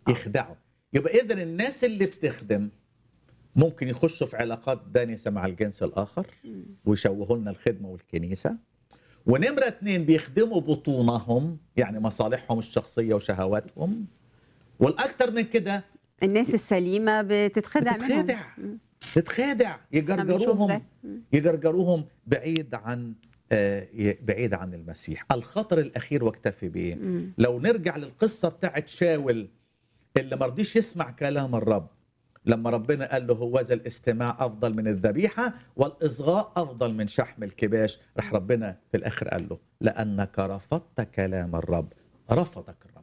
يخدعوا يبقى اذا الناس اللي بتخدم ممكن يخشوا في علاقات دانسه مع الجنس الاخر ويشوهوا لنا الخدمه والكنيسه ونمره اتنين بيخدموا بطونهم يعني مصالحهم الشخصيه وشهواتهم والاكثر من كده الناس السليمه بتتخدع منهم بتتخدع بتتخدع إحنا بنشوف يجرجروهم ده. يجرجروهم بعيد عن آه، ي- بعيد عن المسيح الخطر الاخير واكتفي بايه لو نرجع للقصه بتاعت شاول اللي ما رضيش يسمع كلام الرب لما ربنا قال له هوذا الاستماع افضل من الذبيحه والاصغاء افضل من شحم الكباش راح ربنا في الاخر قال له لانك رفضت كلام الرب رفضك الرب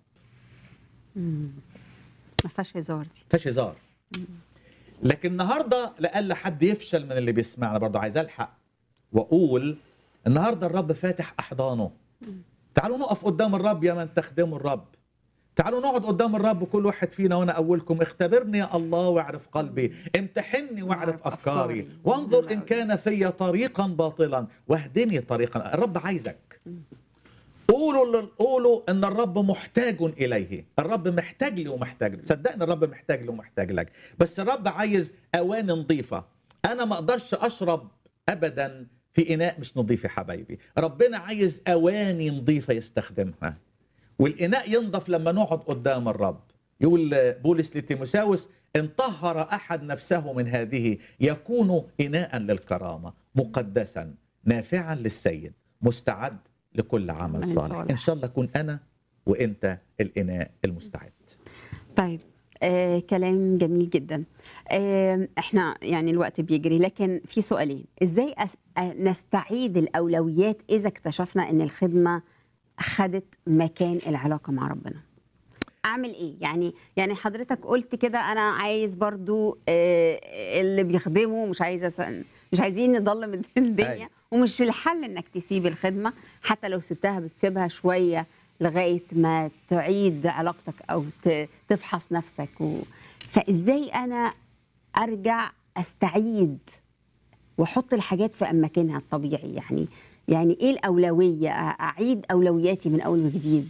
ما فيهاش هزار دي فيهاش هزار لكن النهارده لألا حد يفشل من اللي بيسمعنا برضه عايز الحق واقول النهارده الرب فاتح احضانه تعالوا نقف قدام الرب يا من تخدموا الرب تعالوا نقعد قدام الرب كل واحد فينا وانا اولكم اختبرني يا الله واعرف قلبي امتحني واعرف واعرف افكاري أفكاري. وانظر مهم ان أوي. كان في طريقا باطلا واهدني طريقا الرب عايزك قولوا لل- قولوا ان الرب محتاج اليه الرب محتاج لي ومحتاج لي صدقني الرب محتاج لي ومحتاج لك بس الرب عايز اواني نظيفه انا ما اقدرش اشرب ابدا في اناء مش نظيف يا حبايبي ربنا عايز اواني نظيفه يستخدمها والاناء ينضف لما نقعد قدام الرب يقول بولس لتيموساوس ان طهر احد نفسه من هذه يكون اناء للكرامه مقدسا نافعا للسيد مستعد لكل عمل عمل صالح صالح. ان شاء الله اكون انا وانت الاناء المستعد طيب آه كلام جميل جدا آه احنا يعني الوقت بيجري لكن في سؤالين ازاي أس... آه نستعيد الاولويات اذا اكتشفنا ان الخدمه خدت مكان العلاقه مع ربنا اعمل ايه يعني يعني حضرتك قلت كده انا عايز برضو آه اللي بيخدموا مش عايزه أس... مش عايزين نضلم الدنيا أيوة. ومش الحل انك تسيب الخدمه حتى لو سبتها بتسيبها شويه لغايه ما تعيد علاقتك او ت- تفحص نفسك و... فازاي انا ارجع استعيد واحط الحاجات في اماكنها الطبيعي يعني يعني ايه الاولويه أ- اعيد اولوياتي من اول وجديد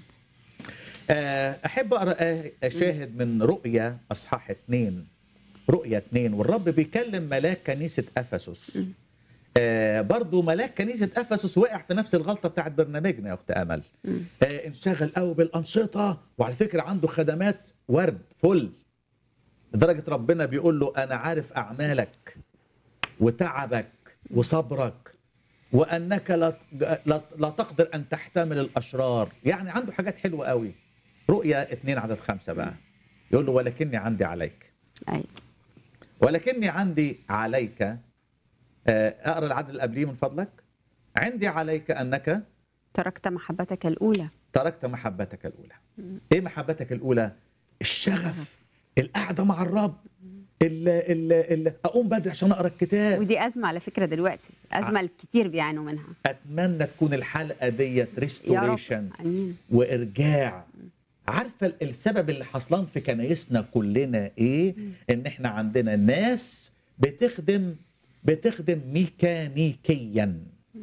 آه، احب اقرا آه، اشاهد من رؤيا اصحاح اثنين رؤيا اثنين والرب بيكلم ملاك كنيسه افسس آه برضو ملاك كنيسه افسس وقع في نفس الغلطه بتاعت برنامجنا يا اخت امل آه انشغل قوي بالانشطه وعلى فكره عنده خدمات ورد فل لدرجه ربنا بيقول له انا عارف اعمالك وتعبك وصبرك وانك لا لا, لا تقدر ان تحتمل الاشرار يعني عنده حاجات حلوه قوي رؤيا اتنين عدد خمسة بقى يقول له ولكني عندي عليك ايوه ولكني عندي عليك آه، اقرا العدد اللي قبليه من فضلك عندي عليك انك تركت محبتك الاولى تركت محبتك الاولى ايه محبتك الاولى الشغف القعده مع الرب ال ال ال اقوم بدري عشان اقرا الكتاب ودي ازمه على فكره دلوقتي ازمه الكتير بيعانوا منها اتمنى تكون الحلقه ديت يا رب ريستوريشن امين وارجاع عارفه ال- السبب اللي حصلان في كنايسنا كلنا ايه ان احنا عندنا ناس بتخدم بتخدم ميكانيكيا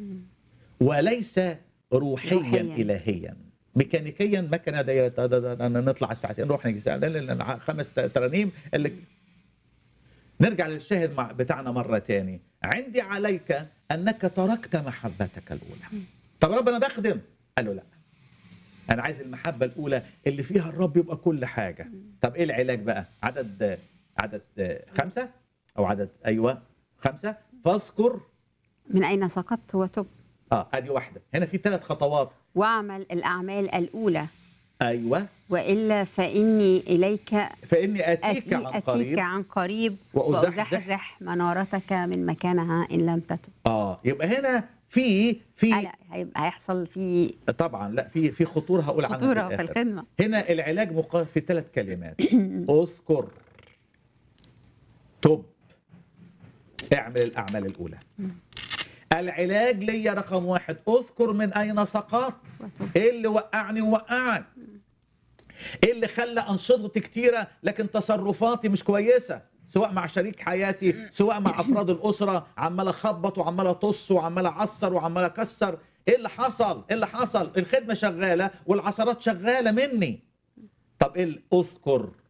وليس روحيا, روحياً. الهيا ميكانيكيا مكنه دي دا- دا- دا- دا- نطلع الساعه 2 نروح نيجي الساعة- لا- لا- لا، خمس ت- ترانيم اللي نرجع للشاهد مع بتاعنا مره تاني عندي عليك انك تركت محبتك الاولى طب رب انا بخدم قال له لا انا عايز المحبه الاولى اللي فيها الرب يبقى كل حاجه طب ايه العلاج بقى عدد عدد خمسة او عدد ايوه خمسة فاذكر من اين سقطت وتب اه ادي واحده هنا في ثلاث خطوات واعمل الاعمال الاولى ايوه والا فاني اليك فاني اتيك أتي عن أتيك قريب عن قريب وأزحزح. وأزحزح منارتك من مكانها إن لم تتب اه يبقى هنا في في لا هيبقى هيحصل في طبعا لا في في خطوره هقول عنها خطورة في في الآخر. الخدمة هنا العلاج مقام في ثلاث كلمات اذكر تب اعمل الاعمال الاولى العلاج ليا رقم واحد اذكر من اين سقطت وتب. ايه اللي وقعني ووقعك ايه اللي خلى انشطتي كتيره لكن تصرفاتي مش كويسه سواء مع شريك حياتي سواء مع افراد الاسره عمال اخبط وعمال اطص وعمال اعصر وعمال اكسر ايه اللي حصل ايه اللي حصل الخدمه شغاله والعصرات شغاله مني طب ايه ال- اذكر